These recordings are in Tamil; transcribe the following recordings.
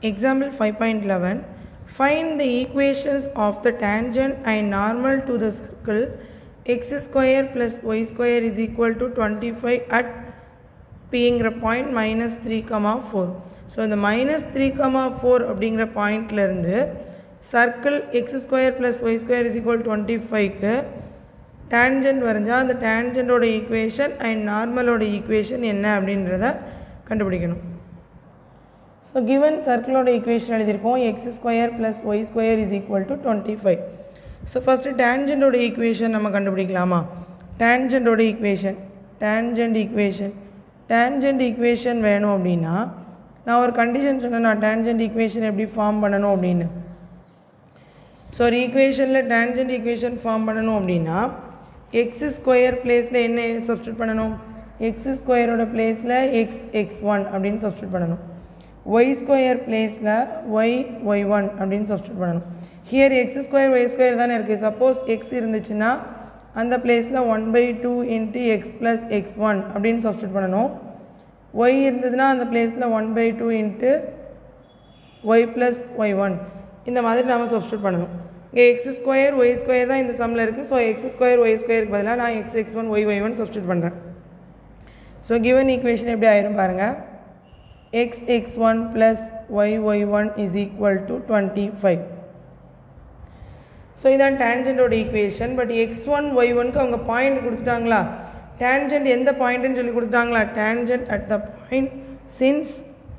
Example 5.11 Find the equations of the tangent and normal to the circle x square plus y square is equal to 25 at பிங்கிற point minus three comma four so இந்த மைனஸ் த்ரீ கமா ஃபோர் அப்படிங்கிற பாயிண்ட்லேருந்து circle x square plus y square is equal twenty ஃபைவ்க்கு டேன்ஜென்ட் வரைஞ்சால் அந்த டேன்ஜென்ட்டோட ஈக்குவேஷன் அண்ட் நார்மலோட ஈக்குவேஷன் என்ன அப்படின்றத கண்டுபிடிக்கணும் ஸோ கிவன் சர்க்கிளோட ஈக்குவேஷன் எழுதியிருக்கோம் x square plus y square is equal to twenty five so first டேன்ஜென்ட்டோட ஈக்குவேஷன் நம்ம கண்டுபிடிக்கலாமா டேன்ஜென்ட்டோட equation tangent equation tangent equation வேணும் அப்படின்னா நான் ஒரு கண்டிஷன் சொன்னேன் நான் டேன்ஜென்ட் ஈக்குவேஷன் எப்படி ஃபார்ம் பண்ணணும் அப்படின்னு ஸோ ஒரு ஈக்குவேஷனில் டேன்ஜென்ட் ஈக்குவேஷன் ஃபார்ம் பண்ணணும் அப்படின்னா எக்ஸ் ஸ்கொயர் பிளேஸில் என்ன சப்ஸ்டியூட் பண்ணணும் எக்ஸ் ஸ்கொயரோட பிளேஸில் எக்ஸ் எக்ஸ் ஒன் அப்படின்னு சப்ஸ்டியூட் பண்ணணும் ஒய் ஸ்கொயர் பிளேஸில் ஒய் ஒய் ஒன் அப்படின்னு சப்ஸ்டியூட் பண்ணணும் here x square y square தானே இருக்குது சப்போஸ் எக்ஸ் இருந்துச்சுன்னா அந்த பிளேஸில் one by two into x plus x one அப்படின்னு சப்ஸ்டியூட் பண்ணணும் ஒய் இருந்ததுன்னா அந்த பிளேஸில் one by two into y plus y one இந்த மாதிரி நம்ம சப்ஸ்டியூட் பண்ணணும் இங்கே எக்ஸ் ஸ்கொயர் ஒய் ஸ்கொயர் தான் இந்த சம்மில் இருக்குது ஸோ எக்ஸ் ஸ்கொயர் ஒய் ஸ்கொயருக்கு பதிலாக நான் x x one y y one substitute பண்ணுறேன் ஸோ கிவன் ஈக்குவேஷன் எப்படி ஆயிரும் பாருங்கள் x x one plus y y one is equal to twenty five so இதான் டேன்ஜென்ட்டோட equation but x one y ஒன்க்கு அவங்க பாயிண்ட் கொடுத்துட்டாங்களா டேன்ஜென்ட் எந்த பாயிண்ட்டுன்னு சொல்லி கொடுத்துட்டாங்களா tangent at the point since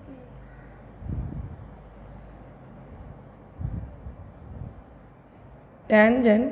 tangent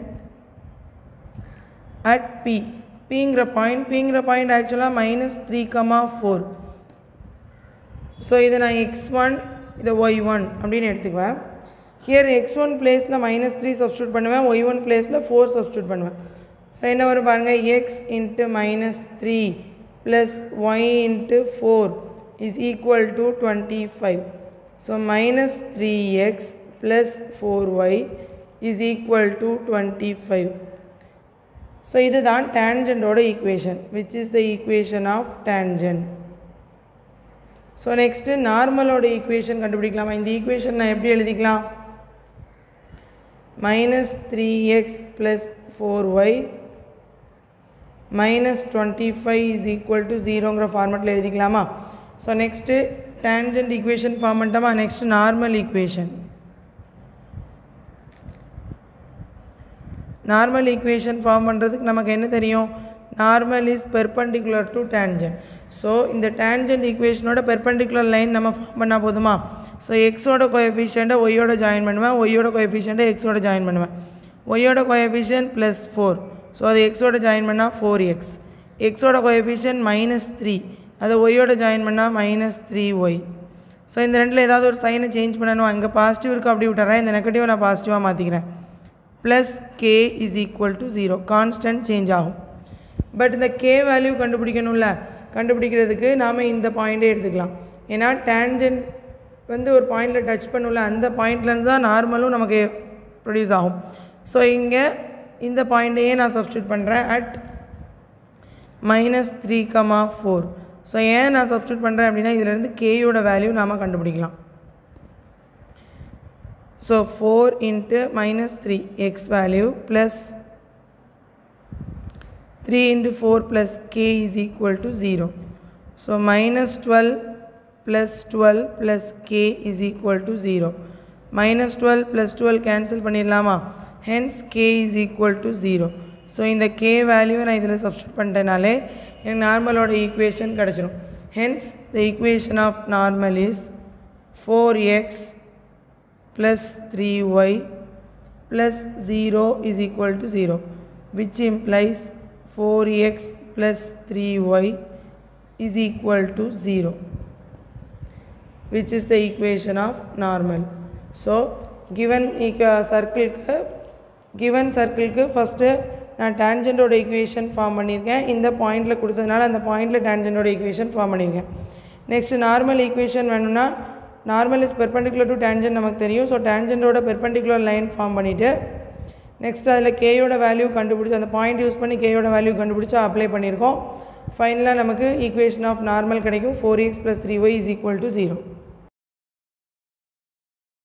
at P Pங்கிற பாயிண்ட் Pங்கிற பாயிண்ட் ஆக்சுவலாக minus three comma four so இதை நான் எக்ஸ் ஒன் இதை ஒய் ஒன் அப்படின்னு எடுத்துக்குவேன் ஹியர் எக்ஸ் ஒன் பிளேஸில் மைனஸ் த்ரீ சப்ஸ்டியூட் பண்ணுவேன் ஒய் ஒன் பிளேஸில் ஃபோர் சப்ஸ்டியூட் பண்ணுவேன் ஸோ என்ன வரும் பாருங்கள் x into minus three plus y into four is equal to twenty five so minus three x plus four y is equal to twenty five so இதுதான் டேன்ஜென்ட்டோட equation which is the equation of tangent so next நார்மலோட ஈக்குவேஷன் கண்டுபிடிக்கலாமா இந்த ஈக்குவேஷன் நான் எப்படி எழுதிக்கலாம் minus three x plus four y minus twenty five is equal to ஜீரோங்கிற ஃபார்மெட்டில் எழுதிக்கலாமா so next tangent equation form பண்ணிட்டோமா next normal equation normal equation form பண்ணுறதுக்கு நமக்கு என்ன தெரியும் normal is perpendicular to tangent so இந்த டேன்ஜென்ட் ஈக்குவேஷனோட பெர்பண்டிகுலர் லைன் நம்ம ஃபார்ம் பண்ணால் போதுமா ஸோ எக்ஸோட கோஎஃபிஷியண்ட்டை ஒய்யோட ஜாயின் பண்ணுவேன் ஒய்யோட கோஎஃபிஷியண்ட்டை எக்ஸோட ஜாயின் பண்ணுவேன் ஒய்யோட கோஎஃபிஷியன்ட் ப்ளஸ் ஃபோர் ஸோ அது எக்ஸோட ஜாயின் பண்ணால் ஃபோர் எக்ஸ் எக்ஸோட கோஎஃபிஷியன்ட் மைனஸ் த்ரீ அதை ஒய்யோட ஜாயின் பண்ணால் மைனஸ் த்ரீ ஒய் ஸோ இந்த ரெண்டில் ஏதாவது ஒரு சைனை சேஞ்ச் பண்ணணும் அங்கே பாசிட்டிவ் இருக்குது அப்படி விட்டுறேன் இந்த நெகட்டிவை நான் பாசிட்டிவாக மாற்றிக்கிறேன் plus k is equal to zero constant change ஆகும் பட் இந்த கே வேல்யூ கண்டுபிடிக்கணும்ல கண்டுபிடிக்கிறதுக்கு நாம் இந்த பாயிண்ட்டே எடுத்துக்கலாம் ஏன்னா டேன்ஜென்ட் வந்து ஒரு பாயிண்டில் டச் பண்ணல அந்த பாயிண்ட்லேருந்து தான் நார்மலும் நமக்கு ப்ரொடியூஸ் ஆகும் ஸோ இங்கே இந்த பாயிண்ட்டையே நான் சப்ஸ்டியூட் பண்ணுறேன் at minus three comma four so ஏன் நான் சப்ஸ்டியூட் பண்ணுறேன் அப்படின்னா இதிலேருந்து கேயோட வேல்யூ நாம் கண்டுபிடிக்கலாம் So 4 into minus 3 x value plus 3 into 4 plus k is equal to 0. So minus 12 plus 12 plus k is equal to 0. Minus 12 plus 12 cancel பண்ணிடலாமா hence k is equal to 0. So இந்த k வேல்யூவை நான் இதில் சப்ஸ்டியூட் பண்ணிட்டேனாலே எனக்கு நார்மலோட ஈக்குவேஷன் கிடச்சிரும் hence the equation of normal is four x plus 3y plus 0 is equal to 0 which implies 4x plus 3y is equal to 0 which is the equation of normal. So given circle given circle first நான் டேன்ஜென்ட்டோட ஈக்குவேஷன் ஃபார்ம் பண்ணியிருக்கேன் இந்த பாயிண்டில் கொடுத்ததுனால அந்த பாயிண்டில் டேன்ஜென்ட்டோட ஈக்குவேஷன் ஃபார்ம் பண்ணியிருக்கேன் நெக்ஸ்ட் நார்மல் ஈக்குவேஷன் வேணும்னா normal is perpendicular to tangent நமக்கு தெரியும் ஸோ டேன்ஜென்ட்டோட பெர்பண்டிகுலர் லைன் ஃபார்ம் பண்ணிவிட்டு நெக்ஸ்ட் அதில் கேயோட வேல்யூ கண்டுபிடிச்சி அந்த பாயிண்ட் யூஸ் பண்ணி கேயோட வேல்யூ கண்டுபிடிச்சி அப்ளை பண்ணியிருக்கோம் ஃபைனலாக நமக்கு ஈக்குவேஷன் ஆஃப் நார்மல் கிடைக்கும் four x plus three y is equal to zero